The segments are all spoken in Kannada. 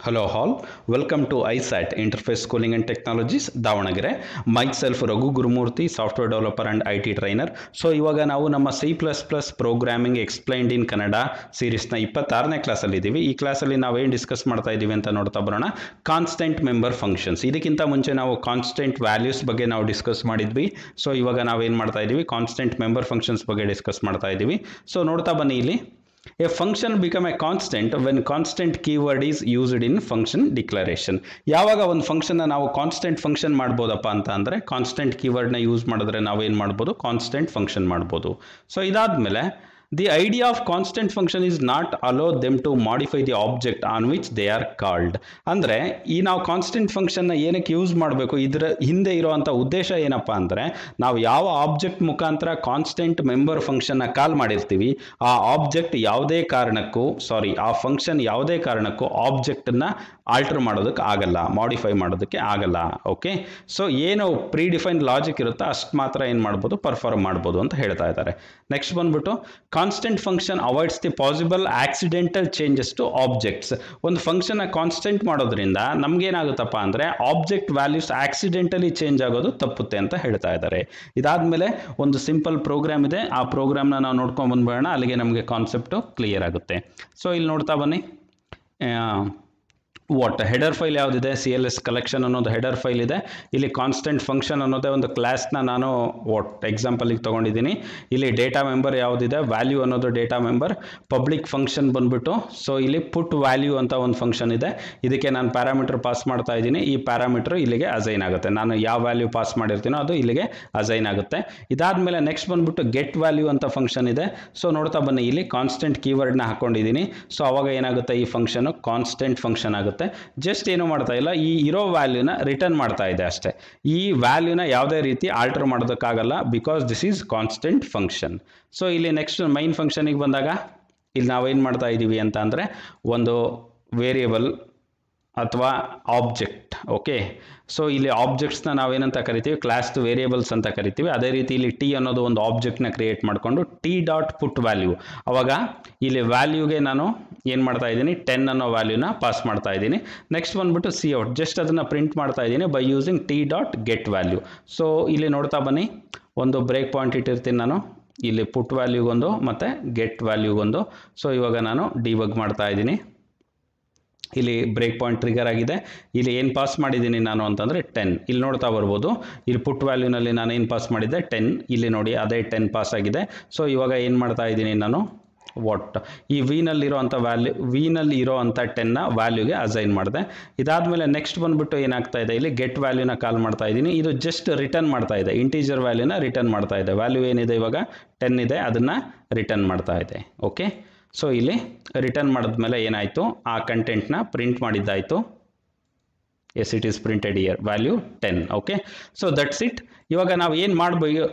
Hello all welcome to ISAT interface schooling and technologies Davanagere myself Raghu Gurumurthy software developer and I T trainer so ಇವಾಗ ನಾವು ನಮ್ಮ C plus plus programming explained in Kannada ಸೀರೀಸ್ನ ಇಪ್ಪತ್ತಾರನೇ ಕ್ಲಾಸಲ್ಲಿ ಇದ್ದೀವಿ ಈ ಕ್ಲಾಸಲ್ಲಿ ನಾವೇನು ಡಿಸ್ಕಸ್ ಮಾಡ್ತಾ ಇದ್ದೀವಿ ಅಂತ ನೋಡ್ತಾ ಬರೋಣ ಕಾನ್ಸ್ಟೆಂಟ್ ಮೆಂಬರ್ ಫಂಕ್ಷನ್ಸ್ ಇದಕ್ಕಿಂತ ಮುಂಚೆ ನಾವು ಕಾನ್ಸ್ಟೆಂಟ್ ವ್ಯಾಲ್ಯೂಸ್ ಬಗ್ಗೆ ನಾವು ಡಿಸ್ಕಸ್ ಮಾಡಿದ್ವಿ ಸೊ ಇವಾಗ ನಾವೇನು ಮಾಡ್ತಾ ಇದ್ದೀವಿ ಕಾನ್ಸ್ಟೆಂಟ್ ಮೆಂಬರ್ ಫಂಕ್ಷನ್ಸ್ ಬಗ್ಗೆ ಡಿಸ್ಕಸ್ ಮಾಡ್ತಾ ಇದ್ದೀವಿ ಸೊ ನೋಡ್ತಾ ಬನ್ನಿ ಇಲ್ಲಿ A function become a constant when constant keyword is used in function declaration. ಯಾವಾಗ ಒಂದು ಫಂಕ್ಷನ್ನ ನಾವು ಕಾನ್ಸ್ಟೆಂಟ್ ಫಂಕ್ಷನ್ ಮಾಡ್ಬೋದಪ್ಪ ಅಂತ ಅಂದರೆ ಕಾನ್ಸ್ಟೆಂಟ್ ಕೀವರ್ಡ್ನ ಯೂಸ್ ಮಾಡಿದ್ರೆ ನಾವೇನು ಮಾಡ್ಬೋದು ಕಾನ್ಸ್ಟೆಂಟ್ ಫಂಕ್ಷನ್ ಮಾಡ್ಬೋದು ಸೊ ಇದಾದಮೇಲೆ the idea of constant function is not allow them to modify the object on which they are called ಅಂದರೆ ಈ ನಾವು ಕಾನ್ಸ್ಟೆಂಟ್ ಫಂಕ್ಷನ್ನ ಏನಕ್ಕೆ ಯೂಸ್ ಮಾಡಬೇಕು ಇದರ ಹಿಂದೆ ಇರುವಂಥ ಉದ್ದೇಶ ಏನಪ್ಪ ಅಂದರೆ ನಾವು ಯಾವ ಆಬ್ಜೆಕ್ಟ್ ಮುಖಾಂತರ ಕಾನ್ಸ್ಟೆಂಟ್ ಮೆಂಬರ್ ಫಂಕ್ಷನ್ನ ಕಾಲ್ ಮಾಡಿರ್ತೀವಿ ಆ ಆಬ್ಜೆಕ್ಟ್ ಯಾವುದೇ ಕಾರಣಕ್ಕೂ ಸಾರಿ ಆ ಫಂಕ್ಷನ್ ಯಾವುದೇ ಕಾರಣಕ್ಕೂ ಆಬ್ಜೆಕ್ಟನ್ನು ಆಲ್ಟರ್ ಮಾಡೋದಕ್ಕೆ ಆಗಲ್ಲ ಮಾಡಿಫೈ ಮಾಡೋದಕ್ಕೆ ಆಗಲ್ಲ ಓಕೆ ಸೊ ಏನು ಪ್ರೀ ಡಿಫೈನ್ಡ್ ಲಾಜಿಕ್ ಇರುತ್ತೋ ಅಷ್ಟು ಮಾತ್ರ ಏನು ಮಾಡ್ಬೋದು ಪರ್ಫಾರ್ಮ್ ಮಾಡ್ಬೋದು ಅಂತ ಹೇಳ್ತಾ ಇದ್ದಾರೆ ನೆಕ್ಸ್ಟ್ ಬಂದ್ಬಿಟ್ಟು constant function avoids the possible accidental changes to objects ಒಂದು ಫಂಕ್ಷನ್ನ ಕಾನ್ಸ್ಟೆಂಟ್ ಮಾಡೋದ್ರಿಂದ ನಮ್ಗೇನಾಗುತ್ತಪ್ಪ ಅಂದರೆ ಆಬ್ಜೆಕ್ಟ್ ವ್ಯಾಲ್ಯೂಸ್ ಆಕ್ಸಿಡೆಂಟಲಿ ಚೇಂಜ್ ಆಗೋದು ತಪ್ಪುತ್ತೆ ಅಂತ ಹೇಳ್ತಾ ಇದ್ದಾರೆ ಇದಾದಮೇಲೆ ಒಂದು ಸಿಂಪಲ್ ಪ್ರೋಗ್ರಾಮ್ ಇದೆ ಆ ಪ್ರೋಗ್ರಾಮ್ನ ನಾವು ನೋಡ್ಕೊಂಡು ಬಂದ್ಬೇಡ ಅಲ್ಲಿಗೆ ನಮಗೆ ಕಾನ್ಸೆಪ್ಟು ಕ್ಲಿಯರ್ ಆಗುತ್ತೆ ಸೊ ಇಲ್ಲಿ ನೋಡ್ತಾ ಬನ್ನಿ ವಾಟ್ ಹೆಡರ್ ಫೈಲ್ ಯಾವುದಿದೆ ಸಿ ಎಲ್ ಎಸ್ ಕಲೆಕ್ಷನ್ ಅನ್ನೋದು ಹೆಡರ್ ಫೈಲ್ ಇದೆ ಇಲ್ಲಿ ಕಾನ್ಸ್ಟೆಂಟ್ ಫಂಕ್ಷನ್ ಅನ್ನೋದೇ ಒಂದು ಕ್ಲಾಸ್ನ ನಾನು ವಾಟ್ ಎಕ್ಸಾಂಪಲಿಗೆ ತೊಗೊಂಡಿದ್ದೀನಿ ಇಲ್ಲಿ ಡೇಟಾ ಮೆಂಬರ್ ಯಾವುದಿದೆ ವ್ಯಾಲ್ಯೂ ಅನ್ನೋದು ಡೇಟಾ ಮೆಂಬರ್ ಪಬ್ಲಿಕ್ ಫಂಕ್ಷನ್ ಬಂದ್ಬಿಟ್ಟು ಸೊ ಇಲ್ಲಿ ಪುಟ್ ವ್ಯಾಲ್ಯೂ ಅಂತ ಒಂದು ಫಂಕ್ಷನ್ ಇದೆ ಇದಕ್ಕೆ ನಾನು ಪ್ಯಾರಾಮೀಟರ್ ಪಾಸ್ ಮಾಡ್ತಾ ಇದ್ದೀನಿ ಈ ಪ್ಯಾರಾಮೀಟರ್ ಇಲ್ಲಿಗೆ ಅಸೈನ್ ಆಗುತ್ತೆ ನಾನು ಯಾವ ವ್ಯಾಲ್ಯೂ ಪಾಸ್ ಮಾಡಿರ್ತೀನೋ ಅದು ಇಲ್ಲಿಗೆ ಅಸೈನ್ ಆಗುತ್ತೆ ಇದಾದಮೇಲೆ ನೆಕ್ಸ್ಟ್ ಬಂದ್ಬಿಟ್ಟು ಗೆಟ್ ವ್ಯಾಲ್ಯೂ ಅಂತ ಫಂಕ್ಷನ್ ಇದೆ ಸೊ ನೋಡ್ತಾ ಬನ್ನಿ ಇಲ್ಲಿ ಕಾನ್ಸ್ಟೆಂಟ್ ಕೀವರ್ಡ್ನ ಹಾಕೊಂಡಿದ್ದೀನಿ ಸೊ ಅವಾಗ ಏನಾಗುತ್ತೆ ಈ ಫಂಕ್ಷನು ಕಾನ್ಸ್ಟೆಂಟ್ ಫಂಕ್ಷನ್ ಆಗುತ್ತೆ ಜಸ್ಟ್ ಏನು ಮಾಡ್ತಾ ಇಲ್ಲ ಈ ಇರೋ ವ್ಯಾಲ್ಯೂನ ರಿಟರ್ನ್ ಮಾಡ್ತಾ ಇದೆ ಅಷ್ಟೇ ಈ ವ್ಯಾಲ್ಯೂನ ಯಾವುದೇ ರೀತಿ ಆಲ್ಟರ್ ಮಾಡೋದಕ್ಕಾಗಲ್ಲ because this is constant function so ಇಲ್ಲಿ ನೆಕ್ಸ್ಟ್ ಮೈನ್ ಫಂಕ್ಷನಿಗೆ ಬಂದಾಗ ಇಲ್ಲಿ ನಾವೇನು ಮಾಡ್ತಾ ಇದ್ದೀವಿ ಅಂತ ಅಂದರೆ ಒಂದು ವೇರಿಯಬಲ್ ಅಥವಾ ಆಬ್ಜೆಕ್ಟ್ ಓಕೆ ಸೊ ಇಲ್ಲಿ ಆಬ್ಜೆಕ್ಟ್ಸ್ನ ನಾವೇನಂತ ಕರಿತೀವಿ ಕ್ಲಾಸ್ದು ವೇರಿಯೇಬಲ್ಸ್ ಅಂತ ಕರಿತೀವಿ ಅದೇ ರೀತಿ ಇಲ್ಲಿ ಟಿ ಅನ್ನೋದು ಒಂದು ಆಬ್ಜೆಕ್ಟ್ನ ಕ್ರಿಯೇಟ್ ಮಾಡಿಕೊಂಡು ಟಿ ಡಾಟ್ ಪುಟ್ ವ್ಯಾಲ್ಯೂ ಅವಾಗ ಇಲ್ಲಿ ವ್ಯಾಲ್ಯೂಗೆ ನಾನು ಏನು ಮಾಡ್ತಾ ಇದ್ದೀನಿ ಟೆನ್ ಅನ್ನೋ ವ್ಯಾಲ್ಯೂನ ಪಾಸ್ ಮಾಡ್ತಾ ಇದ್ದೀನಿ ನೆಕ್ಸ್ಟ್ ಬಂದ್ಬಿಟ್ಟು ಸಿ ಔಟ್ ಜಸ್ಟ್ ಅದನ್ನು ಪ್ರಿಂಟ್ ಮಾಡ್ತಾ ಇದ್ದೀನಿ by using T dot get value so ಇಲ್ಲಿ ನೋಡ್ತಾ ಬನ್ನಿ ಒಂದು ಬ್ರೇಕ್ ಪಾಯಿಂಟ್ ಇಟ್ಟಿರ್ತೀನಿ ನಾನು ಇಲ್ಲಿ ಪುಟ್ ವ್ಯಾಲ್ಯೂಗೊಂದು ಮತ್ತು ಗೆಟ್ ವ್ಯಾಲ್ಯೂಗೊಂದು ಸೊ ಇವಾಗ ನಾನು ಡಿಬಗ್ ಮಾಡ್ತಾ ಇದ್ದೀನಿ ಇಲ್ಲಿ ಬ್ರೇಕ್ ಪಾಯಿಂಟ್ ಟ್ರಿಗರ್ ಆಗಿದೆ ಇಲ್ಲಿ ಏನು ಪಾಸ್ ಮಾಡಿದ್ದೀನಿ ನಾನು ಅಂತಂದರೆ ಟೆನ್ ಇಲ್ಲಿ ನೋಡ್ತಾ ಬರ್ಬೋದು ಇಲ್ಲಿ ಪುಟ್ ವ್ಯಾಲ್ಯೂನಲ್ಲಿ ನಾನು ಏನು ಪಾಸ್ ಮಾಡಿದ್ದೆ ಟೆನ್ ಇಲ್ಲಿ ನೋಡಿ ಅದೇ ಟೆನ್ ಪಾಸ್ ಆಗಿದೆ ಸೊ ಇವಾಗ ಏನು ಮಾಡ್ತಾ ಇದ್ದೀನಿ ನಾನು ವಾಟ್ ಈ ವಿನಲ್ಲಿರೋವಂಥ ವ್ಯಾಲ್ಯೂ ವಿನಲ್ಲಿ ಇರೋ ಅಂಥ ಟೆನ್ನ ವ್ಯಾಲ್ಯೂಗೆ ಅಸೈನ್ ಮಾಡಿದೆ ಇದಾದಮೇಲೆ ನೆಕ್ಸ್ಟ್ ಬಂದುಬಿಟ್ಟು ಏನಾಗ್ತಾ ಇದೆ ಇಲ್ಲಿ ಗೆಟ್ ವ್ಯಾಲ್ಯೂನ ಕಾಲ್ ಮಾಡ್ತಾ ಇದ್ದೀನಿ ಇದು ಜಸ್ಟ್ ರಿಟರ್ನ್ ಮಾಡ್ತಾ ಇದೆ ಇಂಟೀಜರ್ ವ್ಯಾಲ್ಯೂನ ರಿಟರ್ನ್ ಮಾಡ್ತಾ ಇದೆ ವ್ಯಾಲ್ಯೂ ಏನಿದೆ ಇವಾಗ ಟೆನ್ ಇದೆ ಅದನ್ನು ರಿಟರ್ನ್ ಮಾಡ್ತಾ ಇದೆ ಓಕೆ ಸೊ ಇಲ್ಲಿ ರಿಟರ್ನ್ ಮಾಡಿದ್ಮೇಲೆ ಏನಾಯಿತು ಆ ಕಂಟೆಂಟ್ನ ಪ್ರಿಂಟ್ ಮಾಡಿದ್ದಾಯಿತು as it is printed here value ten okay so that's it ಇವಾಗ ನಾವು ಏನು ಮಾಡ್ಬೋದು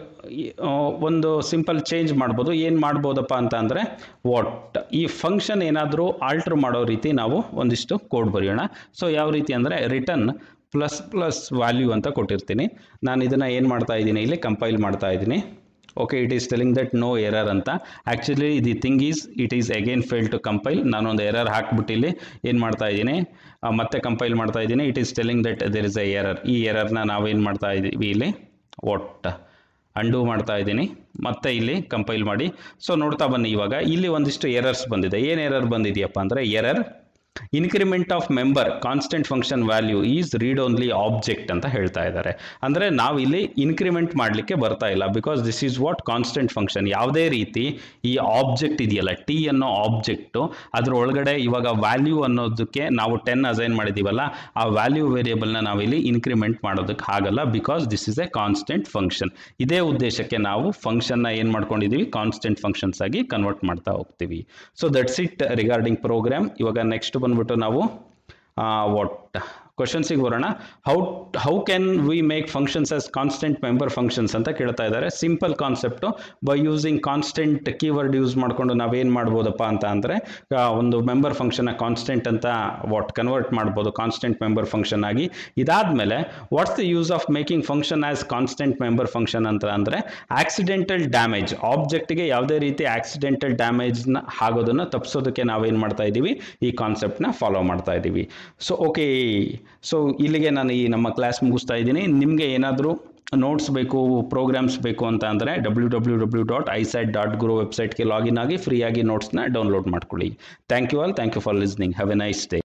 ಒಂದು ಸಿಂಪಲ್ ಚೇಂಜ್ ಮಾಡ್ಬೋದು ಏನು ಮಾಡ್ಬೋದಪ್ಪ ಅಂತ ಅಂದರೆ ವಾಟ್ ಈ ಫಂಕ್ಷನ್ ಏನಾದರೂ ಆಲ್ಟ್ರ್ ಮಾಡೋ ರೀತಿ ನಾವು ಒಂದಿಷ್ಟು ಕೋಡ್ ಬರೆಯೋಣ ಸೊ ಯಾವ ರೀತಿ ಅಂದರೆ ರಿಟರ್ನ್ ಪ್ಲಸ್ ಪ್ಲಸ್ ವ್ಯಾಲ್ಯೂ ಅಂತ ಕೊಟ್ಟಿರ್ತೀನಿ ನಾನು ಇದನ್ನು ಏನು ಮಾಡ್ತಾ ಇದ್ದೀನಿ ಇಲ್ಲಿ ಕಂಪೈಲ್ ಮಾಡ್ತಾ ಇದ್ದೀನಿ okay it is telling that no error ಅಂತ actually the thing is it is again fail to compile ನಾನೊಂದು ಎರರ್ ಹಾಕ್ಬಿಟ್ಟು ಇಲ್ಲಿ ಏನು ಮಾಡ್ತಾ ಇದ್ದೀನಿ ಮತ್ತೆ ಕಂಪೈಲ್ ಮಾಡ್ತಾ ಇದ್ದೀನಿ it is telling that there is a error ಈ ಎರರ್ನ ನಾವೇನು ಮಾಡ್ತಾ ಇದ್ದೀವಿ ಇಲ್ಲಿ ಒಟ್ ಅಂಡು ಮಾಡ್ತಾ ಇದ್ದೀನಿ ಮತ್ತೆ ಇಲ್ಲಿ ಕಂಪೈಲ್ ಮಾಡಿ ಸೊ ನೋಡ್ತಾ ಬನ್ನಿ ಇವಾಗ ಇಲ್ಲಿ ಒಂದಿಷ್ಟು ಎರರ್ಸ್ ಬಂದಿದೆ ಏನು ಎರರ್ ಬಂದಿದೆಯಪ್ಪ ಅಂದರೆ error increment of member constant function value is read only object ಅಂತ ಹೇಳ್ತಾ ಇದ್ದಾರೆ ಅಂದರೆ ನಾವು ಇಲ್ಲಿ ಇನ್ಕ್ರಿಮೆಂಟ್ ಮಾಡಲಿಕ್ಕೆ ಬರ್ತಾ ಇಲ್ಲ because this is what constant function ಯಾವುದೇ ರೀತಿ ಈ ಆಬ್ಜೆಕ್ಟ್ ಇದೆಯಲ್ಲ ಟಿ ಅನ್ನೋ ಆಬ್ಜೆಕ್ಟು ಅದ್ರ ಒಳಗಡೆ ಇವಾಗ ವ್ಯಾಲ್ಯೂ ಅನ್ನೋದಕ್ಕೆ ನಾವು ಟೆನ್ ಅಸೈನ್ ಮಾಡಿದ್ದೀವಲ್ಲ ಆ ವ್ಯಾಲ್ಯೂ ವೇರಿಯೇಬಲ್ನ ನಾವಿಲ್ಲಿ ಇನ್ಕ್ರಿಮೆಂಟ್ ಮಾಡೋದಕ್ಕೆ ಆಗಲ್ಲ because this is a constant function ಇದೇ ಉದ್ದೇಶಕ್ಕೆ ನಾವು ಫಂಕ್ಷನ್ನ ಏನು ಮಾಡ್ಕೊಂಡಿದ್ದೀವಿ ಕಾನ್ಸ್ಟೆಂಟ್ ಫಂಕ್ಷನ್ಸ್ ಆಗಿ ಕನ್ವರ್ಟ್ ಮಾಡ್ತಾ ಹೋಗ್ತೀವಿ so that's it regarding program ಇವಾಗ ನೆಕ್ಸ್ಟ್ ಬಂದ್ಬಿಟ್ಟು ನಾವು ವಾಟ್ ಕ್ವಶನ್ಸಿಗೆ ಬರೋಣ how how can we make functions as constant member functions ಅಂತ ಕೇಳ್ತಾ ಇದ್ದಾರೆ simple concept by using constant keyword use ಮಾಡಿಕೊಂಡು ನಾವೇನು ಮಾಡ್ಬೋದಪ್ಪ ಅಂತ ಅಂದರೆ ಒಂದು ಮೆಂಬರ್ ಫಂಕ್ಷನ್ನ ಕಾನ್ಸ್ಟೆಂಟ್ ಅಂತ ವಾಟ್ ಕನ್ವರ್ಟ್ ಮಾಡ್ಬೋದು ಕಾನ್ಸ್ಟೆಂಟ್ ಮೆಂಬರ್ ಫಂಕ್ಷನ್ ಆಗಿ ಇದಾದಮೇಲೆ what's the use of making function as constant member function ಅಂತ ಅಂದರೆ ಆಕ್ಸಿಡೆಂಟಲ್ ಡ್ಯಾಮೇಜ್ ಆಬ್ಜೆಕ್ಟ್ಗೆ ಯಾವುದೇ ರೀತಿ ಆಕ್ಸಿಡೆಂಟಲ್ ಡ್ಯಾಮೇಜ್ನ ಆಗೋದನ್ನು ತಪ್ಪಿಸೋದಕ್ಕೆ ನಾವೇನು ಮಾಡ್ತಾ ಇದ್ದೀವಿ ಈ ಕಾನ್ಸೆಪ್ಟ್ನ ಫಾಲೋ ಮಾಡ್ತಾ ಇದ್ದೀವಿ ಸೊ ಓಕೆ ಸೊ ಇಲ್ಲಿಗೆ ನಾನು ಈ ನಮ್ಮ ಕ್ಲಾಸ್ ಮುಗಿಸ್ತಾ ಇದ್ದೀನಿ ನಿಮಗೆ ಏನಾದರೂ ನೋಟ್ಸ್ ಬೇಕು ಪ್ರೋಗ್ರಾಮ್ಸ್ ಬೇಕು ಅಂತ ಅಂದರೆ W W W dot isite dot guru ವೆಬ್ಸೈಟ್ಗೆ ಲಾಗಿನ್ ಆಗಿ ಫ್ರೀಯಾಗಿ ನೋಟ್ಸ್ನ ಡೌನ್ಲೋಡ್ ಮಾಡ್ಕೊಳ್ಳಿ thank you all thank you for listening have a nice day